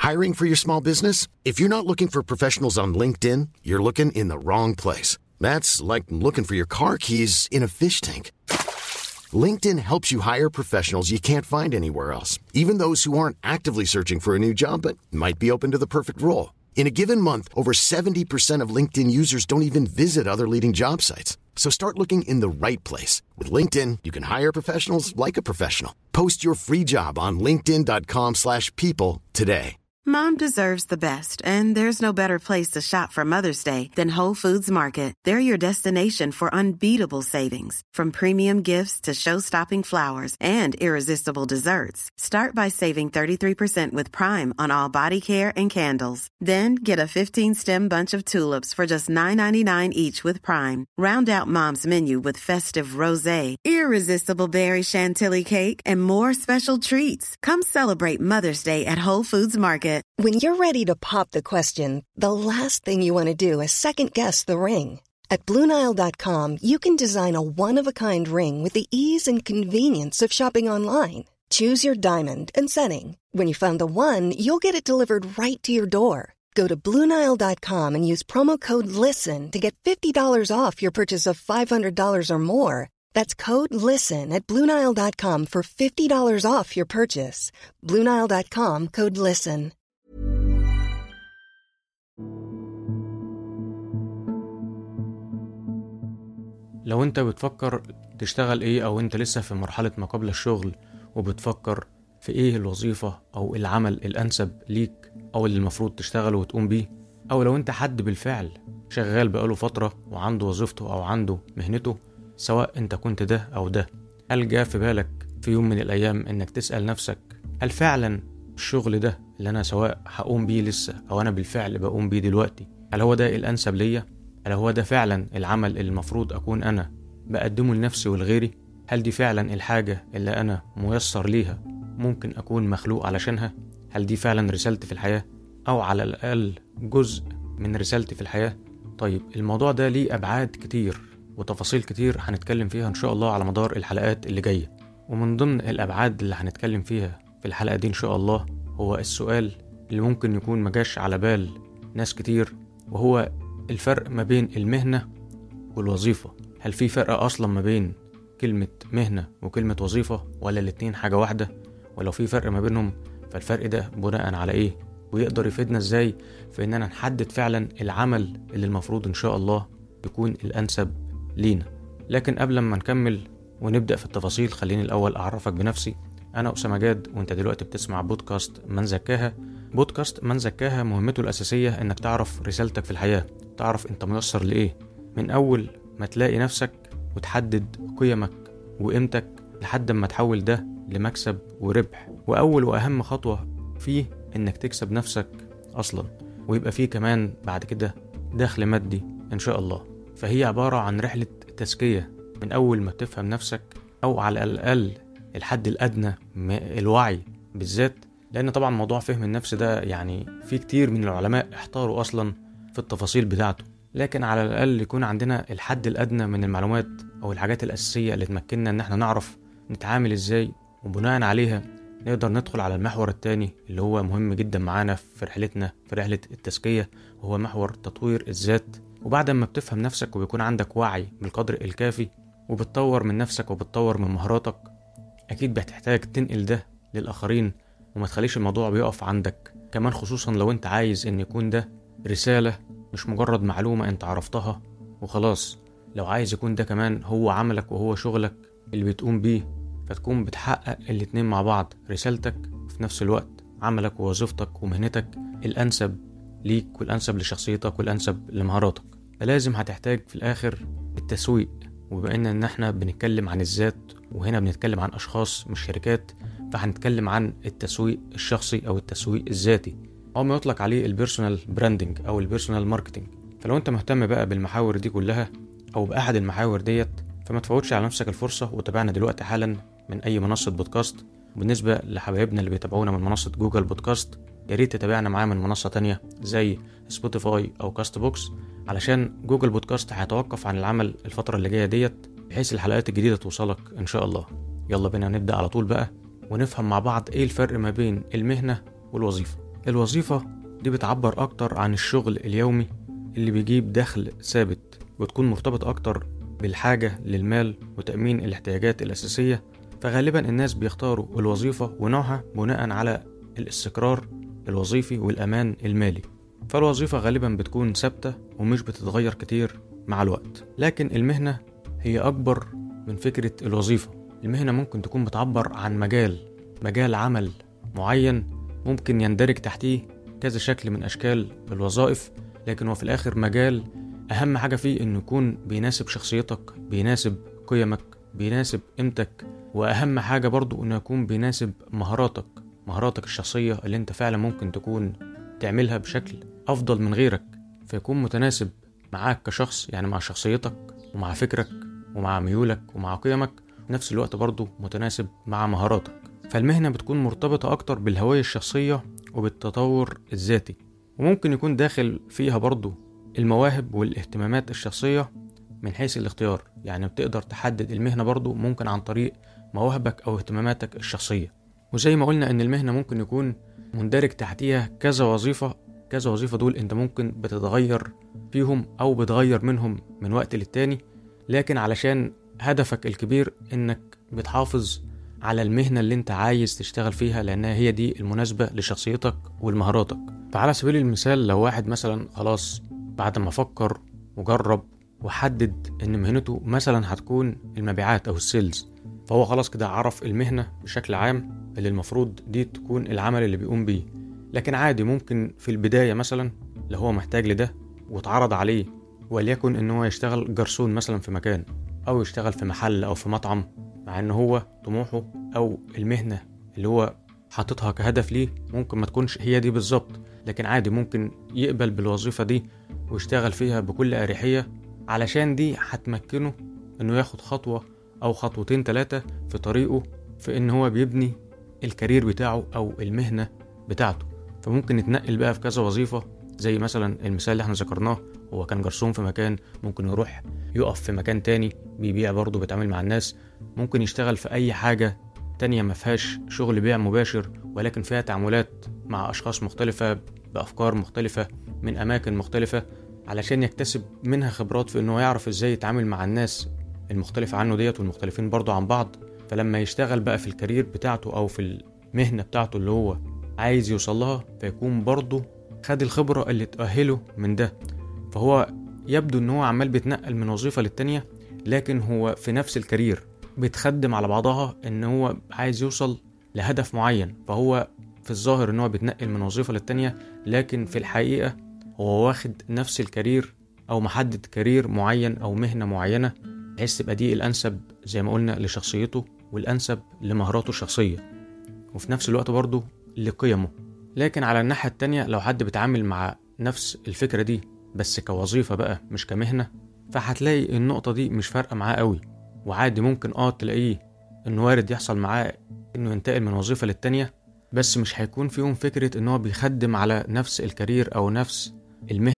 Hiring for your small business? If you're not looking for professionals on LinkedIn, you're looking in the wrong place. That's like looking for your car keys in a fish tank. LinkedIn helps you hire professionals you can't find anywhere else, even those who aren't actively searching for a new job but might be open to the perfect role. In a given month, over 70% of LinkedIn users don't even visit other leading job sites. So start looking in the right place. With LinkedIn, you can hire professionals like a professional. Post your free job on linkedin.com slash people today. Mom deserves the best, and there's no better place to shop for Mother's Day than Whole Foods Market. They're your destination for unbeatable savings, from premium gifts to show-stopping flowers and irresistible desserts. Start by saving 33% with Prime on all body care and candles. Then get a 15-stem bunch of tulips for just $9.99 each with Prime. Round out Mom's menu with festive rosé, irresistible berry chantilly cake, and more special treats. Come celebrate Mother's Day at Whole Foods Market. When you're ready to pop the question, the last thing you want to do is second guess the ring. At Bluenile.com, you can design a one of a kind ring with the ease and convenience of shopping online. Choose your diamond and setting. When you find the one, you'll get it delivered right to your door. Go to Bluenile.com and use promo code LISTEN to get $50 off your purchase of $500 or more. That's code LISTEN at Bluenile.com for $50 off your purchase. Bluenile.com code LISTEN. لو انت بتفكر تشتغل ايه او انت لسه في مرحلة ما قبل الشغل وبتفكر في ايه الوظيفة او العمل الانسب ليك او اللي المفروض تشتغله وتقوم بيه او لو انت حد بالفعل شغال بقاله فترة وعنده وظيفته او عنده مهنته سواء انت كنت ده او ده هل جاء في بالك في يوم من الايام انك تسأل نفسك هل فعلا الشغل ده اللي انا سواء هقوم بيه لسه او انا بالفعل بقوم بيه دلوقتي هل هو ده الانسب ليا هل هو ده فعلا العمل اللي المفروض اكون انا بقدمه لنفسي ولغيري هل دي فعلا الحاجة اللي انا ميسر ليها ممكن اكون مخلوق علشانها هل دي فعلا رسالتي في الحياة او على الاقل جزء من رسالتي في الحياة طيب الموضوع ده ليه ابعاد كتير وتفاصيل كتير هنتكلم فيها ان شاء الله على مدار الحلقات اللي جاية ومن ضمن الابعاد اللي هنتكلم فيها في الحلقة دي ان شاء الله هو السؤال اللي ممكن يكون مجاش على بال ناس كتير وهو الفرق ما بين المهنة والوظيفة هل في فرق أصلا ما بين كلمة مهنة وكلمة وظيفة ولا الاتنين حاجة واحدة ولو في فرق ما بينهم فالفرق ده بناء على ايه ويقدر يفيدنا ازاي في اننا نحدد فعلا العمل اللي المفروض ان شاء الله يكون الانسب لينا لكن قبل ما نكمل ونبدأ في التفاصيل خليني الأول أعرفك بنفسي أنا أسامة جاد وأنت دلوقتي بتسمع بودكاست من زكاها بودكاست من زكاها مهمته الأساسية إنك تعرف رسالتك في الحياة تعرف أنت ميسر لإيه من أول ما تلاقي نفسك وتحدد قيمك وقيمتك لحد ما تحول ده لمكسب وربح وأول وأهم خطوة فيه إنك تكسب نفسك أصلا ويبقى فيه كمان بعد كده دخل مادي إن شاء الله فهي عبارة عن رحلة تزكية من أول ما تفهم نفسك أو على الأقل الحد الأدنى من الوعي بالذات لأن طبعا موضوع فهم النفس ده يعني في كتير من العلماء احتاروا أصلا في التفاصيل بتاعته لكن على الأقل يكون عندنا الحد الأدنى من المعلومات أو الحاجات الأساسية اللي تمكننا إن احنا نعرف نتعامل إزاي وبناء عليها نقدر ندخل على المحور التاني اللي هو مهم جدا معانا في رحلتنا في رحلة التزكية وهو محور تطوير الذات وبعد ما بتفهم نفسك وبيكون عندك وعي بالقدر الكافي وبتطور من نفسك وبتطور من مهاراتك أكيد بتحتاج تنقل ده للآخرين وما تخليش الموضوع بيقف عندك كمان خصوصا لو انت عايز ان يكون ده رسالة مش مجرد معلومة انت عرفتها وخلاص لو عايز يكون ده كمان هو عملك وهو شغلك اللي بتقوم بيه فتكون بتحقق الاتنين مع بعض رسالتك وفي نفس الوقت عملك ووظيفتك ومهنتك الأنسب ليك والأنسب لشخصيتك والأنسب لمهاراتك فلازم هتحتاج في الآخر التسويق وبما إن إن إحنا بنتكلم عن الذات وهنا بنتكلم عن أشخاص مش شركات فهنتكلم عن التسويق الشخصي أو التسويق الذاتي أو ما يطلق عليه البيرسونال براندنج أو البيرسونال ماركتنج فلو أنت مهتم بقى بالمحاور دي كلها أو بأحد المحاور ديت فما تفوتش على نفسك الفرصة وتابعنا دلوقتي حالا من أي منصة بودكاست وبالنسبة لحبايبنا اللي بيتابعونا من منصة جوجل بودكاست يا ريت تتابعنا معاه من منصة تانية زي سبوتيفاي أو كاست بوكس علشان جوجل بودكاست هيتوقف عن العمل الفترة اللي جاية ديت بحيث الحلقات الجديدة توصلك إن شاء الله يلا بينا نبدأ على طول بقى ونفهم مع بعض إيه الفرق ما بين المهنة والوظيفة الوظيفة دي بتعبر أكتر عن الشغل اليومي اللي بيجيب دخل ثابت وتكون مرتبط أكتر بالحاجة للمال وتأمين الاحتياجات الأساسية فغالبا الناس بيختاروا الوظيفة ونوعها بناء على الاستقرار الوظيفي والأمان المالي فالوظيفة غالبا بتكون ثابتة ومش بتتغير كتير مع الوقت لكن المهنة هي أكبر من فكرة الوظيفة المهنة ممكن تكون بتعبر عن مجال مجال عمل معين ممكن يندرج تحتيه كذا شكل من أشكال الوظائف لكن هو في الآخر مجال أهم حاجة فيه إنه يكون بيناسب شخصيتك بيناسب قيمك بيناسب قيمتك وأهم حاجة برضو إنه يكون بيناسب مهاراتك مهاراتك الشخصية اللي أنت فعلا ممكن تكون تعملها بشكل أفضل من غيرك فيكون متناسب معاك كشخص يعني مع شخصيتك ومع فكرك ومع ميولك ومع قيمك في نفس الوقت برضو متناسب مع مهاراتك فالمهنة بتكون مرتبطة أكتر بالهوية الشخصية وبالتطور الذاتي وممكن يكون داخل فيها برضو المواهب والاهتمامات الشخصية من حيث الاختيار يعني بتقدر تحدد المهنة برضو ممكن عن طريق مواهبك أو اهتماماتك الشخصية وزي ما قلنا إن المهنة ممكن يكون مندرج تحتيها كذا وظيفة كذا وظيفة دول أنت ممكن بتتغير فيهم أو بتغير منهم من وقت للتاني لكن علشان هدفك الكبير إنك بتحافظ على المهنة اللي أنت عايز تشتغل فيها لأنها هي دي المناسبة لشخصيتك ولمهاراتك فعلى سبيل المثال لو واحد مثلا خلاص بعد ما فكر وجرب وحدد ان مهنته مثلا هتكون المبيعات او السيلز فهو خلاص كده عرف المهنة بشكل عام اللي المفروض دي تكون العمل اللي بيقوم بيه لكن عادي ممكن في البداية مثلا لو هو محتاج لده واتعرض عليه وليكن ان هو يشتغل جرسون مثلا في مكان او يشتغل في محل او في مطعم مع ان هو طموحه او المهنة اللي هو حاططها كهدف ليه ممكن ما تكونش هي دي بالظبط لكن عادي ممكن يقبل بالوظيفة دي ويشتغل فيها بكل أريحية علشان دي هتمكنه انه ياخد خطوة او خطوتين تلاتة في طريقه في ان هو بيبني الكارير بتاعه او المهنة بتاعته فممكن يتنقل بقى في كذا وظيفة زي مثلا المثال اللي احنا ذكرناه هو كان جرسون في مكان ممكن يروح يقف في مكان تاني بيبيع برضه بيتعامل مع الناس ممكن يشتغل في اي حاجة تانية ما فيهاش شغل بيع مباشر ولكن فيها تعاملات مع اشخاص مختلفة بافكار مختلفة من اماكن مختلفة علشان يكتسب منها خبرات في انه يعرف ازاي يتعامل مع الناس المختلفة عنه ديت والمختلفين برضه عن بعض فلما يشتغل بقى في الكارير بتاعته او في المهنة بتاعته اللي هو عايز يوصل لها فيكون برضه خد الخبرة اللي تأهله من ده فهو يبدو ان هو عمال بيتنقل من وظيفة للتانية لكن هو في نفس الكارير بيتخدم على بعضها ان هو عايز يوصل لهدف معين فهو في الظاهر ان هو بيتنقل من وظيفة للتانية لكن في الحقيقة هو واخد نفس الكارير او محدد كارير معين او مهنة معينة بحيث تبقى دي الانسب زي ما قلنا لشخصيته والانسب لمهاراته الشخصية وفي نفس الوقت برضه لقيمه لكن على الناحية التانية لو حد بيتعامل مع نفس الفكرة دي بس كوظيفة بقى مش كمهنة فهتلاقي النقطة دي مش فارقة معاه قوي وعادي ممكن اه تلاقيه انه وارد يحصل معاه انه ينتقل من وظيفة للتانية بس مش هيكون فيهم فكرة ان هو بيخدم على نفس الكارير او نفس المهنة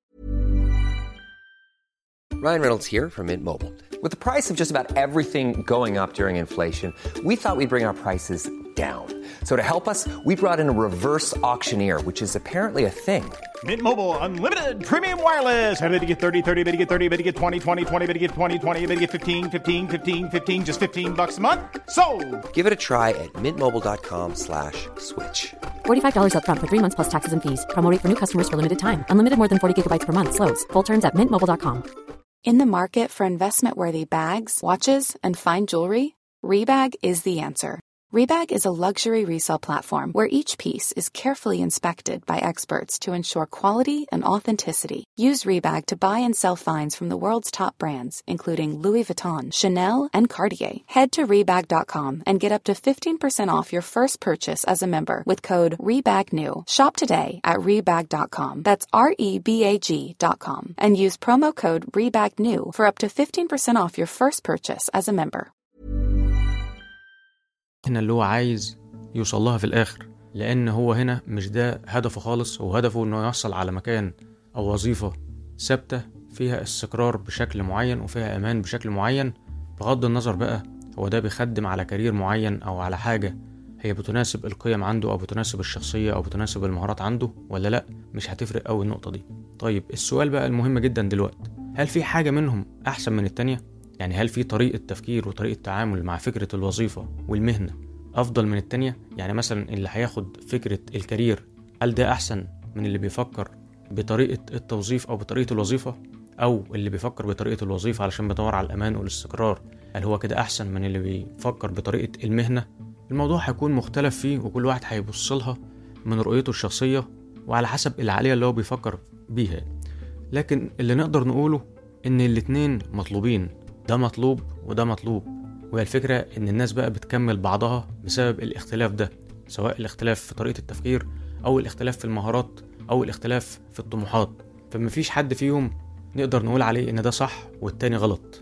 Ryan Reynolds here from Mint Mobile. With the price of just about everything going up during inflation, we thought we'd bring our prices down. So to help us, we brought in a reverse auctioneer, which is apparently a thing. Mint Mobile unlimited premium wireless. Ready to get 30, 30, bit to get 30, bit to get 20, 20, 20, bit to get 20, 20, bit to get 15, 15, 15, 15 just 15 bucks a month. So, Give it a try at mintmobile.com slash switch. $45 upfront for three months plus taxes and fees. Promo rate for new customers for limited time. Unlimited more than 40 gigabytes per month. Slows. Full terms at mintmobile.com. In the market for investment worthy bags, watches, and fine jewelry, Rebag is the answer. Rebag is a luxury resale platform where each piece is carefully inspected by experts to ensure quality and authenticity. Use Rebag to buy and sell finds from the world's top brands, including Louis Vuitton, Chanel, and Cartier. Head to Rebag.com and get up to 15% off your first purchase as a member with code REBAGNEW. Shop today at Rebag.com. That's R E B A G.com. And use promo code REBAGNEW for up to 15% off your first purchase as a member. هنا اللي هو عايز يوصل لها في الآخر لأن هو هنا مش ده هدفه خالص هو هدفه إنه يحصل على مكان أو وظيفة ثابتة فيها استقرار بشكل معين وفيها أمان بشكل معين بغض النظر بقى هو ده بيخدم على كارير معين أو على حاجة هي بتناسب القيم عنده او بتناسب الشخصيه او بتناسب المهارات عنده ولا لا مش هتفرق قوي النقطه دي طيب السؤال بقى المهم جدا دلوقتي هل في حاجه منهم احسن من التانية يعني هل في طريقه تفكير وطريقه تعامل مع فكره الوظيفه والمهنه افضل من التانية يعني مثلا اللي هياخد فكره الكارير هل ده احسن من اللي بيفكر بطريقه التوظيف او بطريقه الوظيفه او اللي بيفكر بطريقه الوظيفه علشان بيدور على الامان والاستقرار هل هو كده احسن من اللي بيفكر بطريقه المهنه الموضوع هيكون مختلف فيه وكل واحد هيبص لها من رؤيته الشخصيه وعلى حسب العقليه اللي هو بيفكر بيها لكن اللي نقدر نقوله ان الاتنين مطلوبين ده مطلوب وده مطلوب وهي الفكرة ان الناس بقى بتكمل بعضها بسبب الاختلاف ده سواء الاختلاف في طريقة التفكير او الاختلاف في المهارات او الاختلاف في الطموحات فمفيش حد فيهم نقدر نقول عليه ان ده صح والتاني غلط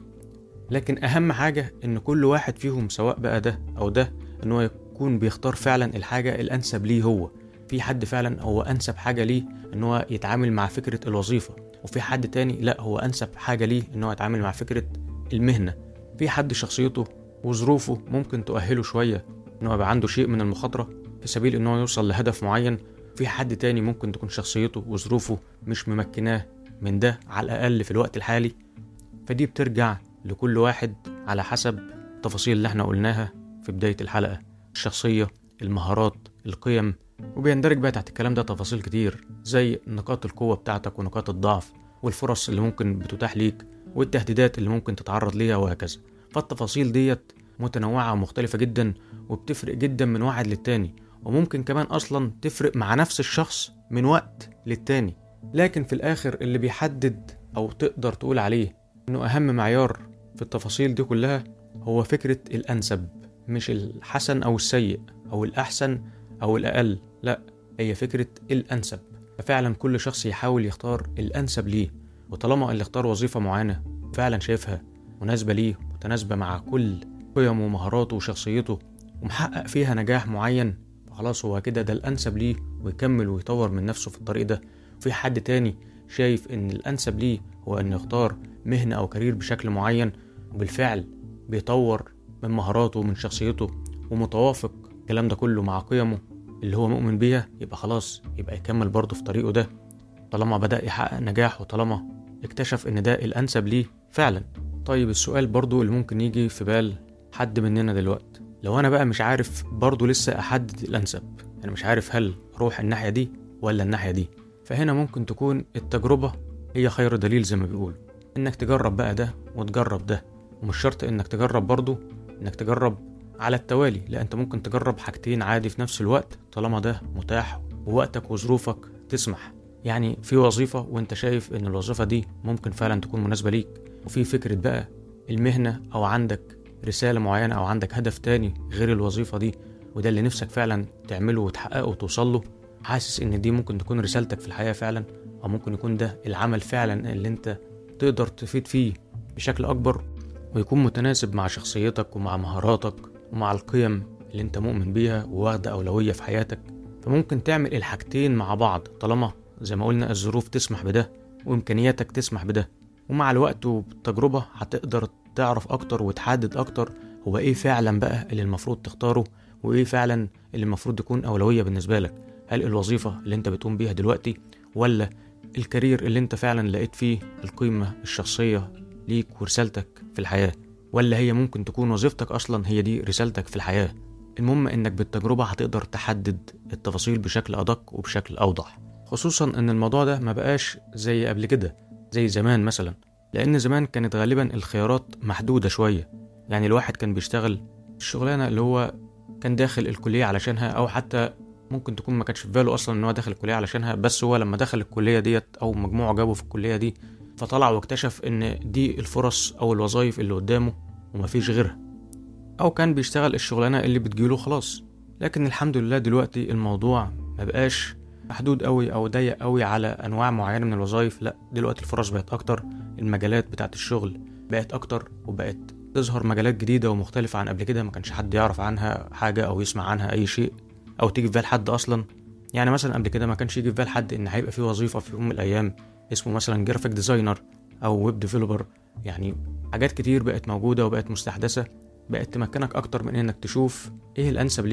لكن اهم حاجة ان كل واحد فيهم سواء بقى ده او ده ان هو يكون بيختار فعلا الحاجة الانسب ليه هو في حد فعلا هو انسب حاجة ليه ان هو يتعامل مع فكرة الوظيفة وفي حد تاني لا هو انسب حاجة ليه ان هو يتعامل مع فكرة المهنة في حد شخصيته وظروفه ممكن تؤهله شوية ان هو يبقى عنده شيء من المخاطرة في سبيل ان هو يوصل لهدف معين في حد تاني ممكن تكون شخصيته وظروفه مش ممكناه من ده على الأقل في الوقت الحالي فدي بترجع لكل واحد على حسب التفاصيل اللي احنا قلناها في بداية الحلقة الشخصية المهارات القيم وبيندرج بقى تحت الكلام ده تفاصيل كتير زي نقاط القوة بتاعتك ونقاط الضعف والفرص اللي ممكن بتتاح ليك والتهديدات اللي ممكن تتعرض ليها وهكذا فالتفاصيل ديت متنوعة ومختلفة جدا وبتفرق جدا من واحد للتاني وممكن كمان أصلا تفرق مع نفس الشخص من وقت للتاني لكن في الآخر اللي بيحدد أو تقدر تقول عليه إنه أهم معيار في التفاصيل دي كلها هو فكرة الأنسب مش الحسن أو السيء أو الأحسن أو الأقل لا هي فكرة الأنسب ففعلا كل شخص يحاول يختار الأنسب ليه وطالما اللي اختار وظيفة معينة فعلا شايفها مناسبة ليه متناسبة مع كل قيمه ومهاراته وشخصيته ومحقق فيها نجاح معين فخلاص هو كده ده الأنسب ليه ويكمل ويطور من نفسه في الطريق ده وفي حد تاني شايف إن الأنسب ليه هو إنه يختار مهنة أو كارير بشكل معين وبالفعل بيطور من مهاراته ومن شخصيته ومتوافق الكلام ده كله مع قيمه اللي هو مؤمن بيها يبقى خلاص يبقى يكمل برضه في طريقه ده طالما بدأ يحقق نجاح وطالما اكتشف إن ده الأنسب ليه فعلا طيب السؤال برضه اللي ممكن يجي في بال حد مننا دلوقتي لو أنا بقى مش عارف برضه لسه أحدد الأنسب أنا مش عارف هل أروح الناحية دي ولا الناحية دي فهنا ممكن تكون التجربة هي خير دليل زي ما بيقولوا إنك تجرب بقى ده وتجرب ده ومش شرط إنك تجرب برضه إنك تجرب على التوالي لا انت ممكن تجرب حاجتين عادي في نفس الوقت طالما ده متاح ووقتك وظروفك تسمح يعني في وظيفة وانت شايف ان الوظيفة دي ممكن فعلا تكون مناسبة ليك وفي فكرة بقى المهنة او عندك رسالة معينة او عندك هدف تاني غير الوظيفة دي وده اللي نفسك فعلا تعمله وتحققه وتوصل له حاسس ان دي ممكن تكون رسالتك في الحياة فعلا او ممكن يكون ده العمل فعلا اللي انت تقدر تفيد فيه بشكل اكبر ويكون متناسب مع شخصيتك ومع مهاراتك ومع القيم اللي انت مؤمن بيها وواخدة أولوية في حياتك فممكن تعمل الحاجتين مع بعض طالما زي ما قلنا الظروف تسمح بده وإمكانياتك تسمح بده ومع الوقت وبالتجربة هتقدر تعرف أكتر وتحدد أكتر هو إيه فعلا بقى اللي المفروض تختاره وإيه فعلا اللي المفروض يكون أولوية بالنسبة لك هل الوظيفة اللي انت بتقوم بيها دلوقتي ولا الكارير اللي انت فعلا لقيت فيه القيمة الشخصية ليك ورسالتك في الحياة ولا هي ممكن تكون وظيفتك اصلا هي دي رسالتك في الحياه المهم انك بالتجربه هتقدر تحدد التفاصيل بشكل ادق وبشكل اوضح خصوصا ان الموضوع ده ما بقاش زي قبل كده زي زمان مثلا لان زمان كانت غالبا الخيارات محدوده شويه يعني الواحد كان بيشتغل الشغلانه اللي هو كان داخل الكليه علشانها او حتى ممكن تكون ما كانش في باله اصلا ان هو داخل الكليه علشانها بس هو لما دخل الكليه ديت او مجموعه جابه في الكليه دي فطلع واكتشف ان دي الفرص او الوظائف اللي قدامه ومفيش غيرها او كان بيشتغل الشغلانه اللي بتجيله خلاص لكن الحمد لله دلوقتي الموضوع مبقاش محدود قوي او ضيق قوي على انواع معينه من الوظائف لا دلوقتي الفرص بقت اكتر المجالات بتاعت الشغل بقت اكتر وبقت تظهر مجالات جديده ومختلفه عن قبل كده ما كانش حد يعرف عنها حاجه او يسمع عنها اي شيء او تيجي في بال حد اصلا يعني مثلا قبل كده ما كانش يجي في بال حد ان هيبقى في وظيفه في يوم من الايام اسمه مثلا جرافيك ديزاينر او ويب ديفلوبر يعني حاجات كتير بقت موجودة وبقت مستحدثة بقت تمكنك أكتر من إنك تشوف إيه الأنسب ليك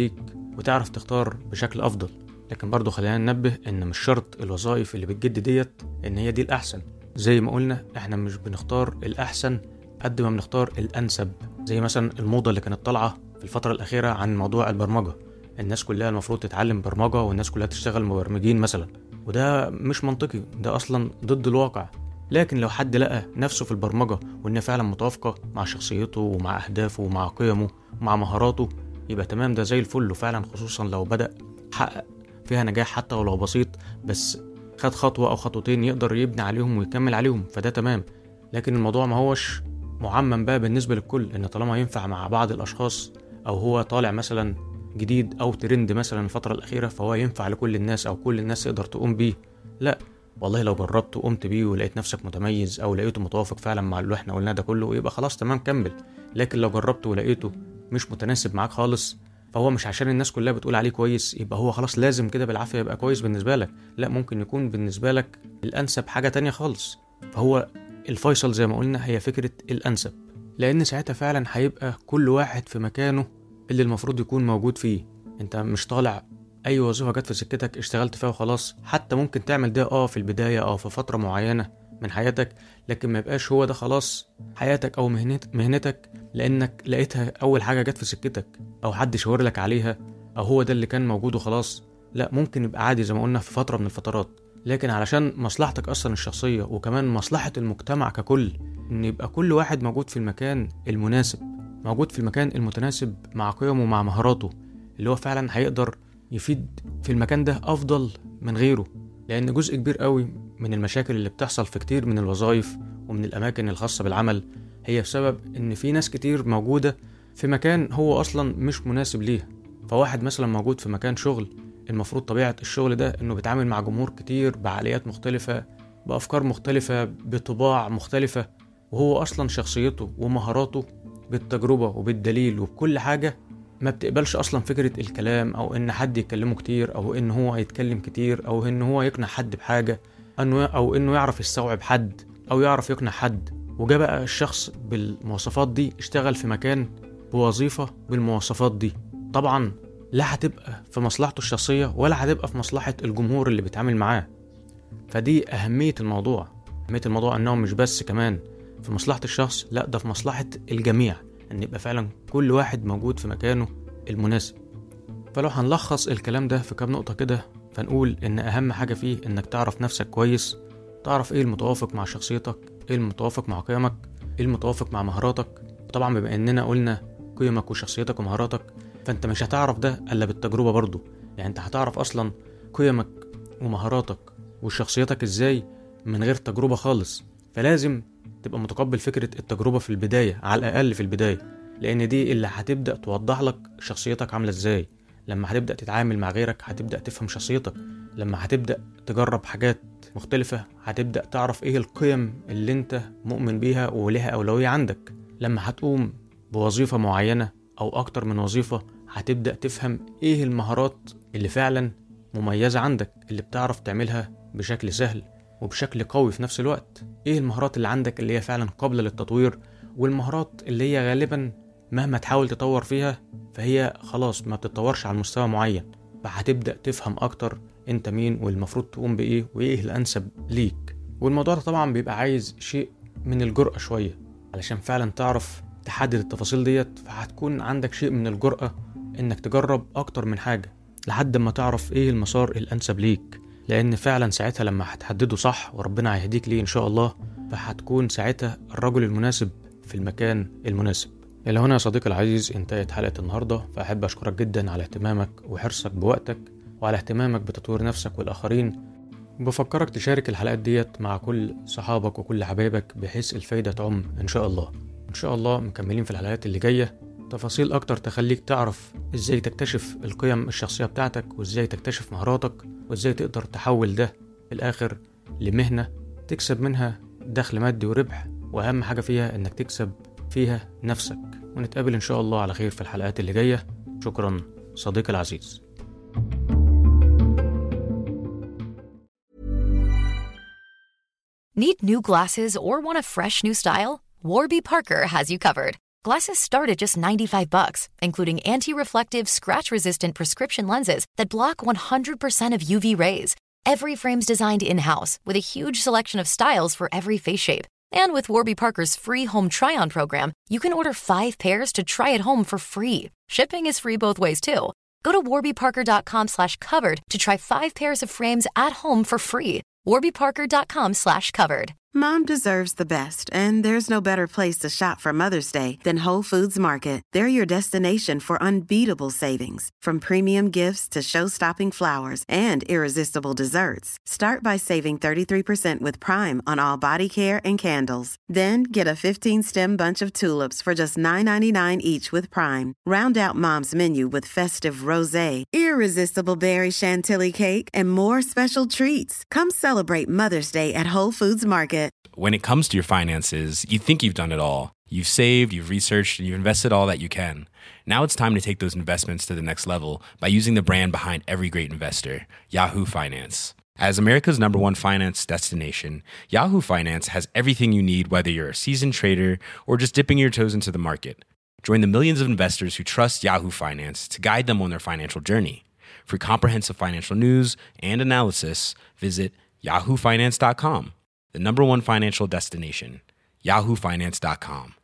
وتعرف تختار بشكل افضل لكن برضه خلينا ننبه ان مش شرط الوظائف اللي بتجد ديت ان هي دي الاحسن زي ما قلنا احنا مش بنختار الاحسن قد ما بنختار الانسب زي مثلا الموضه اللي كانت طالعه في الفتره الاخيره عن موضوع البرمجه الناس كلها المفروض تتعلم برمجه والناس كلها تشتغل مبرمجين مثلا وده مش منطقي ده اصلا ضد الواقع لكن لو حد لقى نفسه في البرمجه وانها فعلا متوافقه مع شخصيته ومع اهدافه ومع قيمه ومع مهاراته يبقى تمام ده زي الفل وفعلا خصوصا لو بدا حقق فيها نجاح حتى ولو بسيط بس خد خطوه او خطوتين يقدر يبني عليهم ويكمل عليهم فده تمام لكن الموضوع ما هوش معمم بقى بالنسبه للكل ان طالما ينفع مع بعض الاشخاص او هو طالع مثلا جديد او ترند مثلا الفتره الاخيره فهو ينفع لكل الناس او كل الناس تقدر تقوم بيه لا والله لو جربت وقمت بيه ولقيت نفسك متميز او لقيته متوافق فعلا مع اللي احنا قلناه ده كله يبقى خلاص تمام كمل لكن لو جربته ولقيته مش متناسب معاك خالص فهو مش عشان الناس كلها بتقول عليه كويس يبقى هو خلاص لازم كده بالعافيه يبقى كويس بالنسبه لك لا ممكن يكون بالنسبه لك الانسب حاجه تانية خالص فهو الفيصل زي ما قلنا هي فكره الانسب لان ساعتها فعلا هيبقى كل واحد في مكانه اللي المفروض يكون موجود فيه انت مش طالع اي وظيفه جت في سكتك اشتغلت فيها وخلاص حتى ممكن تعمل ده اه في البدايه او في فتره معينه من حياتك لكن ما يبقاش هو ده خلاص حياتك او مهنت مهنتك لانك لقيتها اول حاجه جت في سكتك او حد شاور لك عليها او هو ده اللي كان موجود وخلاص لا ممكن يبقى عادي زي ما قلنا في فتره من الفترات لكن علشان مصلحتك اصلا الشخصيه وكمان مصلحه المجتمع ككل ان يبقى كل واحد موجود في المكان المناسب موجود في المكان المتناسب مع قيمه ومع مهاراته اللي هو فعلا هيقدر يفيد في المكان ده افضل من غيره لان جزء كبير قوي من المشاكل اللي بتحصل في كتير من الوظائف ومن الاماكن الخاصه بالعمل هي بسبب ان في ناس كتير موجوده في مكان هو اصلا مش مناسب ليها فواحد مثلا موجود في مكان شغل المفروض طبيعه الشغل ده انه بيتعامل مع جمهور كتير بعقليات مختلفه بافكار مختلفه بطباع مختلفه وهو اصلا شخصيته ومهاراته بالتجربه وبالدليل وبكل حاجه ما بتقبلش اصلا فكره الكلام او ان حد يكلمه كتير او ان هو يتكلم كتير او ان هو يقنع حد بحاجه انه او انه يعرف يستوعب حد او يعرف يقنع حد وجا بقى الشخص بالمواصفات دي اشتغل في مكان بوظيفه بالمواصفات دي طبعا لا هتبقى في مصلحته الشخصيه ولا هتبقى في مصلحه الجمهور اللي بيتعامل معاه فدي اهميه الموضوع اهميه الموضوع انه مش بس كمان في مصلحه الشخص لا ده في مصلحه الجميع ان يبقى فعلا كل واحد موجود في مكانه المناسب فلو هنلخص الكلام ده في كام نقطة كده فنقول إن أهم حاجة فيه إنك تعرف نفسك كويس تعرف إيه المتوافق مع شخصيتك إيه المتوافق مع قيمك إيه المتوافق مع مهاراتك طبعا بما إننا قلنا قيمك وشخصيتك ومهاراتك فأنت مش هتعرف ده إلا بالتجربة برضو يعني أنت هتعرف أصلا قيمك ومهاراتك وشخصيتك إزاي من غير تجربة خالص فلازم تبقى متقبل فكرة التجربة في البداية على الأقل في البداية لأن دي اللي هتبدأ توضح لك شخصيتك عاملة إزاي لما هتبدأ تتعامل مع غيرك هتبدأ تفهم شخصيتك لما هتبدأ تجرب حاجات مختلفة هتبدأ تعرف إيه القيم اللي أنت مؤمن بيها ولها أولوية عندك لما هتقوم بوظيفة معينة أو أكتر من وظيفة هتبدأ تفهم إيه المهارات اللي فعلا مميزة عندك اللي بتعرف تعملها بشكل سهل وبشكل قوي في نفس الوقت ايه المهارات اللي عندك اللي هي فعلا قابلة للتطوير والمهارات اللي هي غالبا مهما تحاول تطور فيها فهي خلاص ما بتتطورش على مستوى معين فهتبدأ تفهم أكتر أنت مين والمفروض تقوم بإيه وإيه الأنسب ليك والموضوع ده طبعا بيبقى عايز شيء من الجرأة شوية علشان فعلا تعرف تحدد التفاصيل ديت فهتكون عندك شيء من الجرأة إنك تجرب أكتر من حاجة لحد ما تعرف إيه المسار الأنسب ليك لأن فعلا ساعتها لما هتحدده صح وربنا هيهديك ليه إن شاء الله فهتكون ساعتها الرجل المناسب في المكان المناسب إلى هنا يا صديقي العزيز انتهت حلقة النهاردة فأحب أشكرك جدا على اهتمامك وحرصك بوقتك وعلى اهتمامك بتطوير نفسك والآخرين بفكرك تشارك الحلقات ديت مع كل صحابك وكل حبايبك بحيث الفايدة تعم إن شاء الله إن شاء الله مكملين في الحلقات اللي جاية تفاصيل أكتر تخليك تعرف إزاي تكتشف القيم الشخصية بتاعتك وإزاي تكتشف مهاراتك وإزاي تقدر تحول ده في الآخر لمهنة تكسب منها دخل مادي وربح وأهم حاجة فيها إنك تكسب فيها نفسك ونتقابل إن شاء الله على خير في الحلقات اللي جاية شكرا صديقي العزيز Need new glasses or want a fresh new style? Warby Parker has you covered. Glasses start at just 95 bucks, including anti-reflective, scratch-resistant prescription lenses that block 100% of UV rays. Every frame's designed in-house with a huge selection of styles for every face shape. And with Warby Parker's free home try-on program, you can order 5 pairs to try at home for free. Shipping is free both ways too. Go to warbyparker.com/covered to try 5 pairs of frames at home for free. warbyparker.com/covered. Mom deserves the best, and there's no better place to shop for Mother's Day than Whole Foods Market. They're your destination for unbeatable savings, from premium gifts to show-stopping flowers and irresistible desserts. Start by saving 33% with Prime on all body care and candles. Then get a 15-stem bunch of tulips for just $9.99 each with Prime. Round out Mom's menu with festive rosé, irresistible berry chantilly cake, and more special treats. Come celebrate Mother's Day at Whole Foods Market. When it comes to your finances, you think you've done it all. You've saved, you've researched, and you've invested all that you can. Now it's time to take those investments to the next level by using the brand behind every great investor, Yahoo Finance. As America's number one finance destination, Yahoo Finance has everything you need, whether you're a seasoned trader or just dipping your toes into the market. Join the millions of investors who trust Yahoo Finance to guide them on their financial journey. For comprehensive financial news and analysis, visit yahoofinance.com, the number one financial destination, yahoofinance.com.